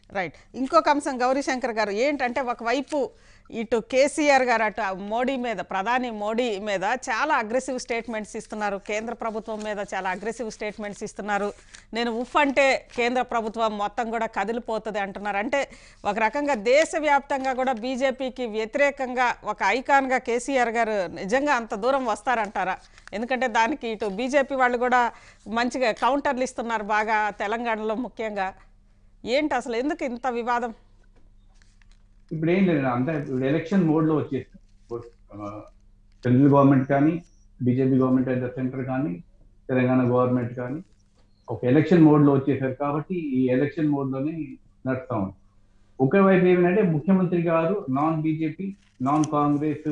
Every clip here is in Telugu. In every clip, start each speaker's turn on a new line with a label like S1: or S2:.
S1: రైట్ ఇంకొక అంశం గౌరీశంకర్ గారు ఏంటంటే ఒకవైపు ఇటు కేసీఆర్ గారు అటు మోడీ మీద ప్రధాని మోడీ మీద చాలా అగ్రెసివ్ స్టేట్మెంట్స్ ఇస్తున్నారు కేంద్ర ప్రభుత్వం మీద చాలా అగ్రెసివ్ స్టేట్మెంట్స్ ఇస్తున్నారు నేను ఉఫ్ అంటే కేంద్ర ప్రభుత్వం మొత్తం కూడా కదిలిపోతుంది అంటున్నారు అంటే ఒక రకంగా దేశవ్యాప్తంగా కూడా బీజేపీకి వ్యతిరేకంగా ఒక ఐకాన్గా కేసీఆర్ గారు నిజంగా అంత దూరం వస్తారంటారా ఎందుకంటే దానికి ఇటు బీజేపీ వాళ్ళు కూడా మంచిగా కౌంటర్లు ఇస్తున్నారు బాగా తెలంగాణలో ముఖ్యంగా ఏంటి అసలు ఎందుకు ఇంత వివాదం
S2: ఇప్పుడు ఏం లేదు అంతా ఇప్పుడు ఎలక్షన్ మోడ్ లో వచ్చేసారు సెంట్రల్ గవర్నమెంట్ కానీ BJP government at the centre కానీ తెలంగాణ గవర్నమెంట్ కానీ ఒక ఎలక్షన్ మోడ్ లో వచ్చేసారు కాబట్టి ఈ ఎలక్షన్ మోడ్ లోనే నడుస్తా ఉంది ఒక వైపు ఏమిటంటే ముఖ్యమంత్రి గారు non BJP non Congress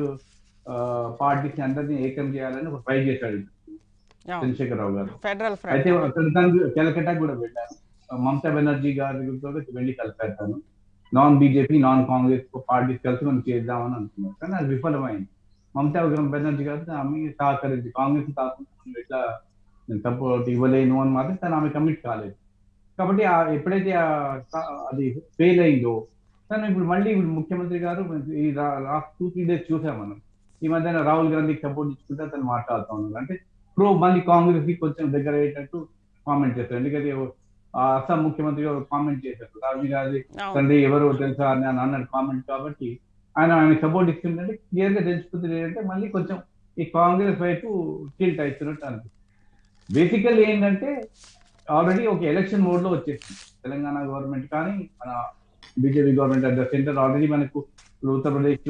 S2: parties అందరినీ ఏకం చేయాలని ఒక ట్రై చేశాడు చంద్రశేఖరరావు గారు
S1: ఫెడరల్
S2: అయితే
S1: ఫ్రంట్
S2: అక్కడ దానికి కెలకటా కూడా వెళ్ళాను మమతా బెనర్జీ గారి కూడా వెళ్ళి కలిపేస్తాను non BJP non Congress parties కలిసి మనం చేద్దామని అనుకున్నాం కానీ అది విఫలమైంది మమతా బెనర్జీ గారు ఆమె సహకరించి కాంగ్రెస్ కాకుండా ఇట్లా నేను సపోర్ట్ ఇవ్వలేను అని మాత్రం తను ఆమె కమిట్ కాలేదు కాబట్టి ఆ ఎప్పుడైతే ఆ స- అది ఫెయిల్ అయిందో తను ఇప్పుడు మళ్ళీ ఇప్పుడు ముఖ్యమంత్రి గారు ఈ లాస్ట్ టూ త్రీ డేస్ చూసాం మనం ఈ మధ్యన రాహుల్ గాంధీకి సపోర్ట్ ఇచ్చుకుంటే తను మాట్లాడుతూ ఉన్నారు అంటే ప్రో మళ్ళీ కాంగ్రెస్ కి కొంచెం దగ్గర అయ్యేటట్టు కామెంట్ చేస్తారు ఎందుకంటే ఆ అస్సాం ముఖ్యమంత్రి గారు కామెంట్ చేశారు రాహుల్ గాంధీ తండ్రి ఎవరు తెలుసా అని అని అన్నాడు కామెంట్ కాబట్టి ఆయన ఆయన సపోర్ట్ ఇస్తుందంటే క్లియర్ గా తెలిసిపోతుంది ఏంటంటే మళ్ళీ కొంచెం ఈ కాంగ్రెస్ వైపు టిల్ట్ అవుతున్నట్టు అనిపిస్తుంది బేసికల్ ఏంటంటే ఆల్రెడీ ఒక ఎలక్షన్ మోడ్ లో వచ్చేసింది తెలంగాణ గవర్నమెంట్ కానీ మన BJP government at the centre already మనకు ఇప్పుడు ఉత్తరప్రదేశ్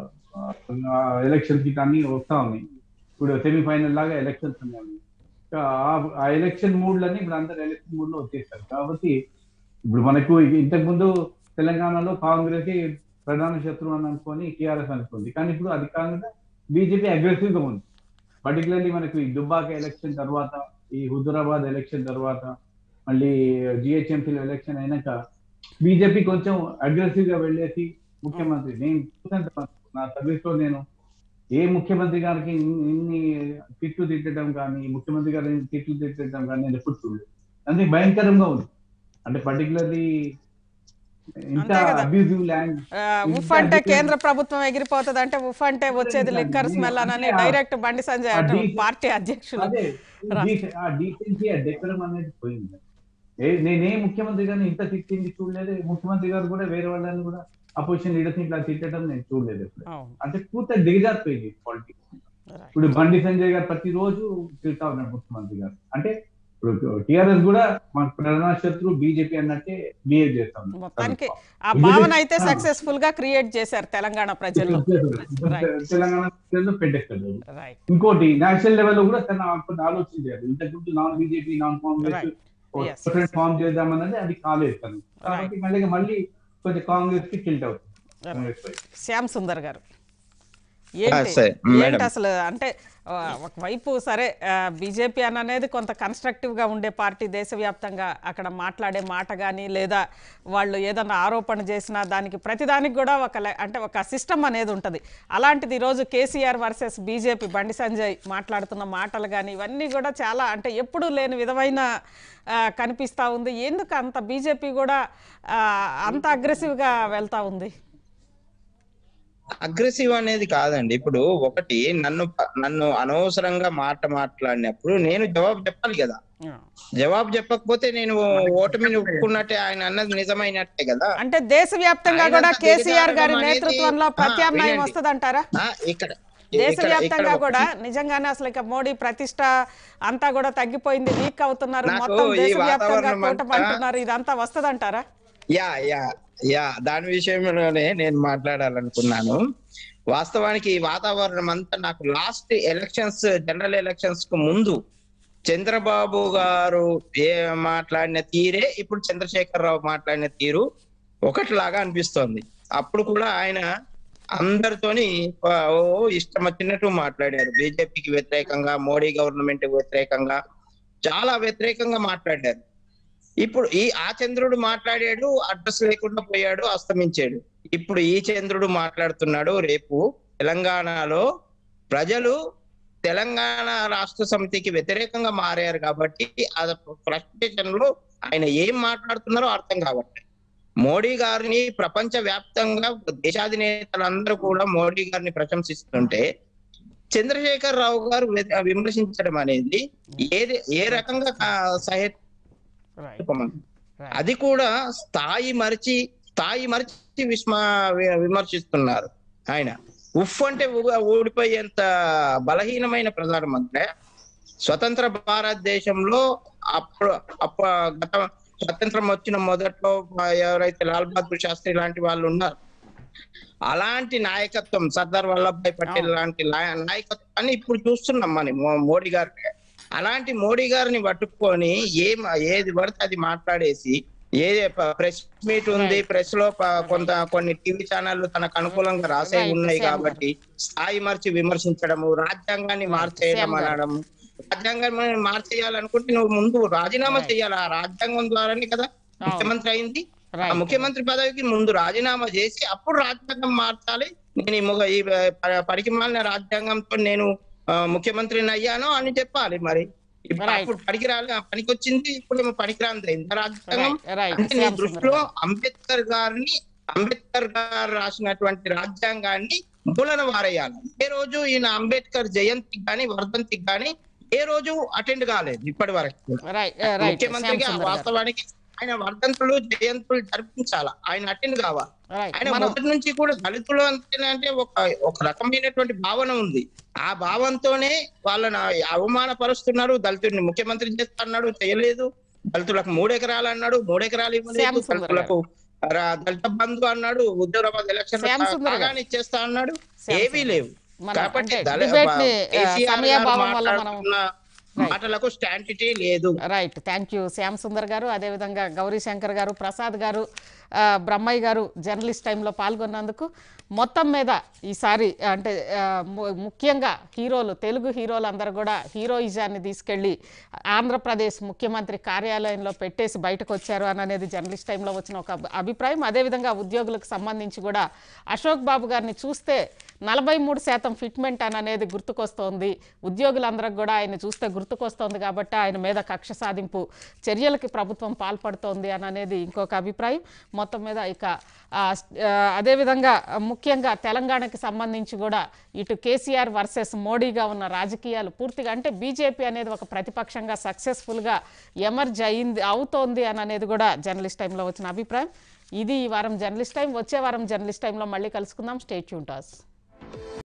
S2: ఎలక్షన్స్ కి కానీ వస్తా ఉన్నాయి ఇప్పుడు సెమీఫైనల్ లాగా ఎలక్షన్స్ ఉన్నాయి ఆ- ఆ ఎలక్షన్ మూడ్ లని ఇప్పుడు అందరు ఎలక్షన్ మూడ్ లో వచ్చేసారు కాబట్టి ఇప్పుడు మనకు ఇంతకు ముందు తెలంగాణలో కాంగ్రెస్ ప్రధాన శత్రువు అని అనుకొని టీఆర్ఎస్ అనుకుంది కానీ ఇప్పుడు అది కాకుండా బీజేపీ అగ్రెసివ్ గా ఉంది పర్టికులర్లీ మనకు ఈ దుబ్బాక ఎలక్షన్ తర్వాత ఈ హుజురాబాద్ ఎలక్షన్ తర్వాత మళ్ళీ జిహెచ్ఎంసీ ఎలక్షన్ అయినాక బీజేపీ కొంచెం అగ్రెసివ్ గా వెళ్ళేసి ముఖ్యమంత్రి నేను చూసినంత వరకు నా సర్వీస్ లో నేను ఏ ముఖ్యమంత్రి గారికి ఇన్ని- ఇన్ని తిట్లు తిట్టడం కానీ ముఖ్యమంత్రి గారి తిట్లు తిట్టడం కానీ నేను ఎప్పుడు చూడలేదు అది భయంకరంగా ఉంది అంటే పర్టికులర్లీ ఇంత
S1: అంతే కదా.
S2: అబ్యూజివ్ ల్యాండ్
S1: ఆ, ఉఫ్ అంటే కేంద్ర ప్రభుత్వం ఎగిరిపోతుంది అంటే ఉఫ్ అంటే వచ్చేది లిక్కర్ స్మెల్ అని
S2: అంటే ఆ-
S1: డైరెక్ట్ బండి సంజయ్
S2: ఆ
S1: అంటారు
S2: డీ-
S1: పార్టీ అధ్యక్షులు
S2: అదే
S1: రా.
S2: డీ- ఆ డీసెన్సీ ఆ డెకరం అనేది పోయింది ఏ- నేనే ముఖ్యమంత్రి గారిని ఇంత తిట్టింది చూడలేదు ముఖ్యమంత్రి గారు కూడా వేరే వాళ్ళని కూడా అపోజిషన్ లీడర్స్ ఇట్లా తిట్టడం నేను చూడలేదు ఎప్పుడు.
S1: అవును.
S2: అంటే పూర్తి దిగజారిపోయింది పాలిటిక్స్
S1: Right.
S2: ఇప్పుడు బండి సంజయ్ గారు ప్రతిరోజు తిడతా ఉన్నారు ముఖ్యమంత్రి గారు అంటే ఇప్పుడు టిఆర్ఎస్ కూడా మన ప్రధాన శత్రు బీజేపీ అన్నట్టే బిహేవ్ చేస్తాం
S1: మొత్తానికి ఆ భావన అయితే సక్సెస్ఫుల్ గా క్రియేట్ చేశారు తెలంగాణ ప్రజల్లో
S2: తెలంగాణ ప్రజల్లో పెట్టేస్తారు
S1: రైట్
S2: ఇంకోటి నేషనల్ లెవెల్ లో కూడా తన కొన్ని ఆలోచించారు ఇంతకుముందు non BJP non Congress
S1: Right. Yes.
S2: Different form చేద్దామన్నది అది కాలేదు తను కాబట్టి మళ్ళీ మళ్ళీ కొంచెం కాంగ్రెస్ కి టిల్ట్ అవుతుంది కాంగ్రెస్ వైపు.
S1: శ్యామ్ సుందర్ గారు ఏంటి
S3: సరే,
S1: ఏంటి
S3: మేడం.
S1: అసలు అంటే ఆ, ఒకవైపు సరే బీజేపీ అని అనేది కొంత కన్స్ట్రక్టివ్ గా ఉండే పార్టీ దేశవ్యాప్తంగా అక్కడ మాట్లాడే మాట కానీ లేదా వాళ్ళు ఏదన్నా ఆరోపణ చేసినా దానికి ప్రతిదానికి కూడా ఒక లె- అంటే ఒక సిస్టమ్ అనేది ఉంటుంది అలాంటిది ఈరోజు కేసీఆర్ వర్సెస్ బీజేపీ బండి సంజయ్ మాట్లాడుతున్న మాటలు కానీ ఇవన్నీ కూడా చాలా అంటే ఎప్పుడూ లేని విధమైన ఆ, కనిపిస్తా ఉంది ఎందుకు అంత బీజేపీ కూడా ఆ, అంత అగ్రెసివ్గా వెళ్తా ఉంది
S3: అగ్రెసివ్ అనేది కాదండి ఇప్పుడు ఒకటి నన్ను నన్ను అనవసరంగా మాట మాట్లాడినప్పుడు నేను జవాబు చెప్పాలి కదా
S1: ఆ.
S3: జవాబు చెప్పకపోతే నేను ఓటమిని ఒప్పుకున్నట్టే ఆయన అన్నది నిజమైనట్టే కదా
S1: అంటే దేశవ్యాప్తంగా
S3: ఆయన
S1: కూడా
S3: అంత
S1: కేసీఆర్ గారి
S3: దిగజారడం అనేది-
S1: నేతృత్వంలో
S3: ఆ,
S1: ప్రత్యామ్నాయం
S3: వినండి.
S1: వస్తుందంటారా
S3: ఆ, ఇక్కడ ఇక్కడ-
S1: దేశవ్యాప్తంగా
S3: ఇక్కడ
S1: కూడా నిజంగానే అసలు ఇక మోడీ ప్రతిష్ట అంతా కూడా తగ్గిపోయింది వీక్ అవుతున్నారు
S3: నాకు
S1: మొత్తం
S3: ఈ
S1: దేశవ్యాప్తంగా
S3: వాతావరణం
S1: కూటమి
S3: అంతా-
S1: అంటున్నారు ఇదంతా వస్తదంటారా
S3: యా యా యా దాని విషయంలోనే నేను మాట్లాడాలనుకున్నాను వాస్తవానికి ఈ వాతావరణం అంతా నాకు లాస్ట్ ఎలక్షన్స్ జనరల్ ఎలక్షన్స్ కు ముందు చంద్రబాబు గారు ఏ మాట్లాడిన తీరే ఇప్పుడు చంద్రశేఖర్ రావు మాట్లాడిన తీరు ఒకటిలాగా అనిపిస్తోంది అప్పుడు కూడా ఆయన అందరితోని ఆ, ఓ ఇష్టం వచ్చినట్టు మాట్లాడారు బీజేపీకి వ్యతిరేకంగా మోడీ గవర్నమెంట్ వ్యతిరేకంగా చాలా వ్యతిరేకంగా మాట్లాడారు ఇప్పుడు ఈ ఆ చంద్రుడు మాట్లాడాడు అడ్రస్ లేకుండా పోయాడు అస్తమించాడు ఇప్పుడు ఈ చంద్రుడు మాట్లాడుతున్నాడు రేపు తెలంగాణలో ప్రజలు తెలంగాణ రాష్ట్ర సమితికి వ్యతిరేకంగా మారారు కాబట్టి అది ఫ్రస్ట్రేషన్ లో ఆయన ఏం మాట్లాడుతున్నారో అర్థం కావట్లేదు మోడీ గారిని ప్రపంచ వ్యాప్తంగా దేశాధినేతలందరూ కూడా మోడీ గారిని ప్రశంసిస్తుంటే చంద్రశేఖర్ రావు గారు వి- విమర్శించడం అనేది ఏది ఏ రకంగా సహేతుకం
S1: రైట్ రైట్
S3: అది కూడా స్థాయి మరిచి స్థాయి మరిచి విస్మ వి- విమర్శిస్తున్నారు ఆయన ఉఫ్ అంటే ఊ- ఊడిపోయేంత బలహీనమైన ప్రధానమంత్రి స్వతంత్ర భారతదేశంలో అప్పుడు అప్ప గత స్వతంత్రం వచ్చిన మొదట్లో ఎవరైతే లాల్ బహదూర్ శాస్త్రి లాంటి వాళ్ళు ఉన్నారు అలాంటి నాయకత్వం సర్దార్ వల్లభాయ్ పటేల్ లాంటి లా- నాయకత్వాన్ని ఇప్పుడు చూస్తున్నాం మనం మో- మోడీ గారి అలాంటి మోడీ గారిని పట్టుకొని ఏం ఏది పడితే అది మాట్లాడేసి ఏ ప్రెస్ మీట్ ఉంది ప్రెస్ లో ప- కొంత కొన్ని టీవీ ఛానళ్లు తనకు అనుకూలంగా రాసే
S1: Right,
S3: ఉన్నాయి
S1: same
S3: కాబట్టి స్థాయి మార్చి విమర్శించడము రాజ్యాంగాన్ని మార్చేయడం
S1: same గారు.
S3: అనడం రాజ్యాంగాన్ని మార్చేయాలనుకుంటే నువ్వు ముందు రాజీనామా
S1: Right.
S3: చేయాలి ఆ రాజ్యాంగం ద్వారానే కదా ముఖ్యమంత్రి అయింది ఆ
S1: రైట్
S3: ముఖ్యమంత్రి పదవికి ముందు రాజీనామా చేసి అప్పుడు రాజ్యాంగం మార్చాలి నేను ఈ ముగ- ఈ ప- పనికి మాలిన రాజ్యాంగంతో నేను ఆ, ముఖ్యమంత్రిని అయ్యాను అని చెప్పాలి మరి ఇప్పుడు
S1: Right.
S3: అప్పుడు పనికి రాలే పనికి వచ్చింది ఇప్పుడు ఏమో పనికిరాంది ఇంత రాజ్యాంగం
S1: రైట్ రైట్
S3: అంటే నీ
S1: శ్యామ్ సుందర్
S3: దృష్టిలో
S1: గారు.
S3: అంబేద్కర్ గారిని అంబేద్కర్ గారు రాసినటువంటి రాజ్యాంగాన్ని మూలన వారేయాలి ఏ రోజు ఈయన అంబేద్కర్ జయంతికి కానీ వర్ధంతికి కానీ ఏ రోజు అటెండ్ కాలేదు ఇప్పటి వరకు
S1: రైట్ రైట్ శ్యామ్
S3: ముఖ్యమంత్రిగా
S1: సుందర్ గారు.
S3: వాస్తవానికి ఆయన వర్ధంతులు జయంతులు జరిపించాలా ఆయన అటెండ్ కావాలి
S1: రైట్
S3: ఆయన
S1: మనం
S3: మొదటి నుంచి కూడా దళితులు అంటే ఒక ఒక రకమైనటువంటి భావన ఉంది ఆ భావంతోనే వాళ్ళని అవమానపరుస్తున్నారు దళితుడిని ముఖ్యమంత్రి చేస్తున్నాడు చేయలేదు దళితులకు మూడు ఎకరాలు అన్నాడు మూడు ఎకరాలు ఇవ్వలేదు
S1: శ్యామ్ సుందర్
S3: దళితులకు రా- దళిత బంధు అన్నాడు హుజూరాబాద్ ఎలక్షన్
S1: శ్యామ్ సుందర్ గారు.
S3: కాగానే ఇచ్చేస్తా అన్నాడు
S1: శ్యామ్
S3: ఏవీ
S1: సుందర్.
S3: లేవు
S1: మనం
S3: కాబట్టి
S1: అంటే
S3: దళ-
S1: debate ని, ఆ,
S3: కేసీఆర్ గారు
S1: సమయాభావం వల్ల మనం
S3: మాట్లాడుతున్న
S1: Right.
S3: మాటలకు స్టాంటిటీ లేదు
S1: right thank you Shyam Sundar గారు అదేవిధంగా గౌరీ శంకర్ గారు ప్రసాద్ గారు ఆ, బ్రహ్మయ్య గారు జర్నలిస్ట్ టైంలో పాల్గొన్నందుకు మొత్తం మీద ఈసారి అంటే ఆ, ము- ముఖ్యంగా హీరోలు తెలుగు హీరోలు అందరూ కూడా హీరోయిజాన్ని తీసుకెళ్ళి ఆంధ్రప్రదేశ్ ముఖ్యమంత్రి కార్యాలయంలో పెట్టేసి బయటకు వచ్చారు అని అనేది జర్నలిస్ట్ టైంలో వచ్చిన ఒక అభి- అభిప్రాయం అదేవిధంగా ఉద్యోగులకు సంబంధించి కూడా అశోక్ బాబు గారిని చూస్తే నలభై మూడు శాతం ఫిట్మెంట్ అని అనేది గుర్తుకొస్తోంది ఉద్యోగులందరికి కూడా ఆయన చూస్తే గుర్తుకొస్తోంది కాబట్టి ఆయన మీద కక్ష సాధింపు చర్యలకి ప్రభుత్వం పాల్పడుతోంది అని అనేది ఇంకొక అభిప్రాయం మొత్తం మీద ఇక ఆ, ఆ, అదేవిధంగా ముఖ్యంగా తెలంగాణకి సంబంధించి కూడా ఇటు కేసీఆర్ వర్సెస్ మోడీగా ఉన్న రాజకీయాలు పూర్తిగా అంటే బీజేపీ అనేది ఒక ప్రతిపక్షంగా సక్సెస్ఫుల్గా ఎమర్జ్ అయింది అవుతోంది అని అనేది కూడా జర్నలిస్ట్ టైంలో వచ్చిన అభిప్రాయం ఇది ఈ వారం జర్నలిస్ట్ టైం వచ్చే వారం జర్నలిస్ట్ టైంలో మళ్ళీ కలుసుకుందాం స్టేట్ యూంటాస్